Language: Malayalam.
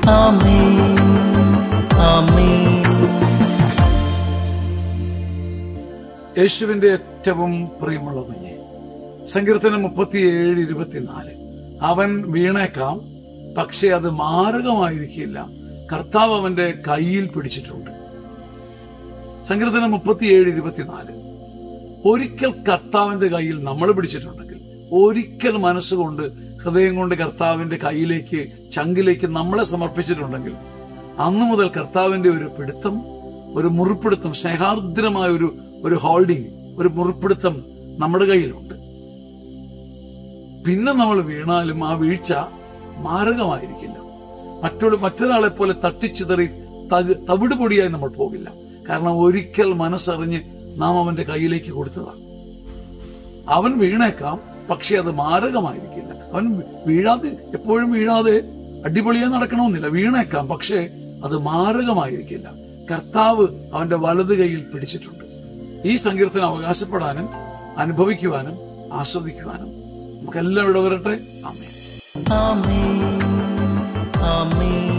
ആമേൻ ആമേൻ യേശുവിന്റെ ഏറ്റവും പ്രിയമുള്ള കുഞ്ഞെ സങ്കീർത്തനം മുപ്പത്തിയേഴ് ഇരുപത്തിനാല് അവൻ വീണേക്കാം പക്ഷെ അത് മാരകമായിരിക്കില്ല കർത്താവ് അവന്റെ കയ്യിൽ പിടിച്ചിട്ടുണ്ട് സങ്കീർത്തനം മുപ്പത്തിയേഴ് ഇരുപത്തിനാല് ഒരിക്കൽ കർത്താവിന്റെ കയ്യിൽ നമ്മൾ പിടിച്ചിട്ടുണ്ടെങ്കിൽ ഒരിക്കൽ മനസ്സുകൊണ്ട് ഹൃദയം കൊണ്ട് കർത്താവിന്റെ കയ്യിലേക്ക് ചങ്കിലേക്ക് നമ്മളെ സമർപ്പിച്ചിട്ടുണ്ടെങ്കിൽ അന്നു മുതൽ കർത്താവിന്റെ ഒരു പിടുത്തം ഒരു മുറിപ്പിടുത്തം സ്നേഹാർദ്രമായ ഒരു ഒരു ഹോൾഡിംഗ് ഒരു മുറിപ്പിടുത്തം നമ്മുടെ കയ്യിലുണ്ട് പിന്നെ നമ്മൾ വീണാലും ആ വീഴ്ച മാരകമായിരിക്കില്ല മറ്റുള്ള മറ്റൊരാളെ പോലെ തട്ടിച്ചിതറി തക- തവിട് പൊടിയായി നമ്മൾ പോകില്ല കാരണം ഒരിക്കൽ മനസ്സറിഞ്ഞ് നാം അവന്റെ കയ്യിലേക്ക് കൊടുത്തതാണ് അവൻ വീണേക്കാം പക്ഷെ അത് മാരകമായിരിക്കില്ല അവൻ വീഴാതെ എപ്പോഴും വീഴാതെ അടിപൊളിയായി നടക്കണമെന്നില്ല വീണേക്കാം പക്ഷേ അത് മാരകമായിരിക്കില്ല കർത്താവ് അവന്റെ വലത് കൈയിൽ പിടിച്ചിട്ടുണ്ട് ഈ സങ്കീർത്തനം അവകാശപ്പെടാനും അനുഭവിക്കുവാനും ആസ്വദിക്കുവാനും നമുക്കെല്ലാം ഇവിടെ വരട്ടെ അമ്മേ ആമേൻ ആമേൻ